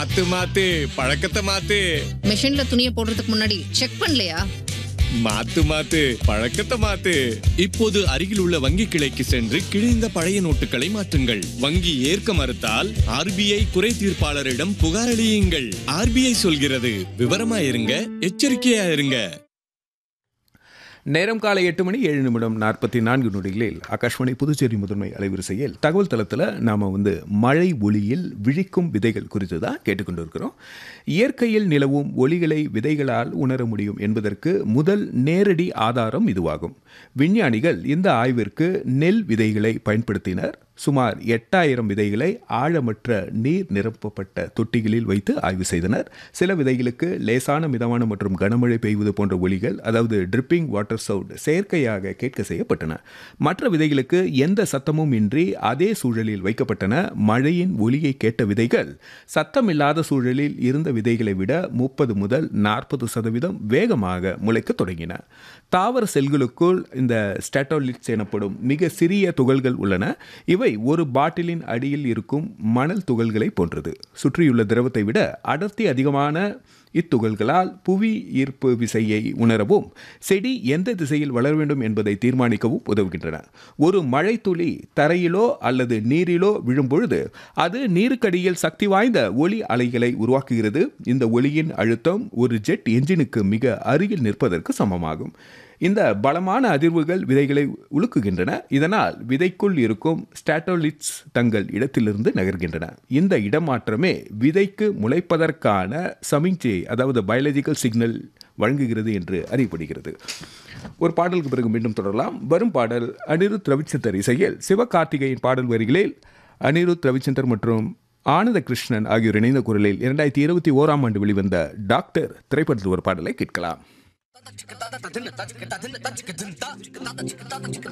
மாத்து மாத்து பழக்கத்தை மாத்து மிஷின்ல துணியை போடுறதுக்கு முன்னாடி செக் பண்ணலையா மாத்து மாத்து பழக்கத்தை மாத்து இப்போது அருகில் உள்ள வங்கி கிளைக்கு சென்று கிழிந்த பழைய நோட்டுகளை மாற்றுங்கள் வங்கி ஏற்க மறுத்தால் ஆர்பிஐ குறை தீர்ப்பாளரிடம் புகார் அளியுங்கள் ஆர்பிஐ சொல்கிறது விவரமா இருங்க எச்சரிக்கையா இருங்க நேரம் காலை எட்டு மணி ஏழு நிமிடம் நாற்பத்தி நான்கு நொடிகளில் ஆகாஷ்வாணி புதுச்சேரி முதன்மை அலைவரிசையில் தகவல் தளத்தில் நாம் வந்து மழை ஒளியில் விழிக்கும் விதைகள் குறித்து தான் கேட்டுக்கொண்டு இருக்கிறோம் இயற்கையில் நிலவும் ஒளிகளை விதைகளால் உணர முடியும் என்பதற்கு முதல் நேரடி ஆதாரம் இதுவாகும் விஞ்ஞானிகள் இந்த ஆய்விற்கு நெல் விதைகளை பயன்படுத்தினர் சுமார் எட்டாயிரம் விதைகளை ஆழமற்ற நீர் நிரப்பப்பட்ட தொட்டிகளில் வைத்து ஆய்வு செய்தனர் சில விதைகளுக்கு லேசான மிதமான மற்றும் கனமழை பெய்வது போன்ற ஒலிகள் அதாவது ட்ரிப்பிங் வாட்டர் சவுண்ட் செயற்கையாக கேட்க செய்யப்பட்டன மற்ற விதைகளுக்கு எந்த சத்தமும் இன்றி அதே சூழலில் வைக்கப்பட்டன மழையின் ஒலியை கேட்ட விதைகள் சத்தமில்லாத சூழலில் இருந்த விதைகளை விட முப்பது முதல் நாற்பது சதவீதம் வேகமாக முளைக்கத் தொடங்கின தாவர செல்களுக்குள் இந்த ஸ்டாட்டோலிட்ஸ் எனப்படும் மிக சிறிய துகள்கள் உள்ளன இவை ஒரு பாட்டிலின் அடியில் இருக்கும் மணல் துகள்களை போன்றது சுற்றியுள்ள திரவத்தை விட அடர்த்தி அதிகமான இத்துகள்களால் புவி ஈர்ப்பு விசையை உணரவும் செடி எந்த திசையில் வளர வேண்டும் என்பதை தீர்மானிக்கவும் உதவுகின்றன ஒரு மழை துளி தரையிலோ அல்லது நீரிலோ விழும்பொழுது அது நீருக்கடியில் சக்தி வாய்ந்த ஒளி அலைகளை உருவாக்குகிறது இந்த ஒளியின் அழுத்தம் ஒரு ஜெட் என்ஜினுக்கு மிக அருகில் நிற்பதற்கு சமமாகும் இந்த பலமான அதிர்வுகள் விதைகளை உலுக்குகின்றன இதனால் விதைக்குள் இருக்கும் ஸ்டாட்டோலிட்ஸ் தங்கள் இடத்திலிருந்து நகர்கின்றன இந்த இடமாற்றமே விதைக்கு முளைப்பதற்கான சமிஞ்சை அதாவது பயாலஜிக்கல் சிக்னல் வழங்குகிறது என்று அறியப்படுகிறது ஒரு பாடலுக்கு பிறகு மீண்டும் தொடரலாம் வரும் பாடல் அனிருத் ரவிச்சந்தர் இசையில் சிவகார்த்திகேயன் பாடல் வரிகளில் அனிருத் ரவிச்சந்தர் மற்றும் ஆனந்த கிருஷ்ணன் ஆகியோர் இணைந்த குரலில் இரண்டாயிரத்தி இருபத்தி ஓராம் ஆண்டு வெளிவந்த டாக்டர் திரைப்படத்தில் ஒரு பாடலை கேட்கலாம்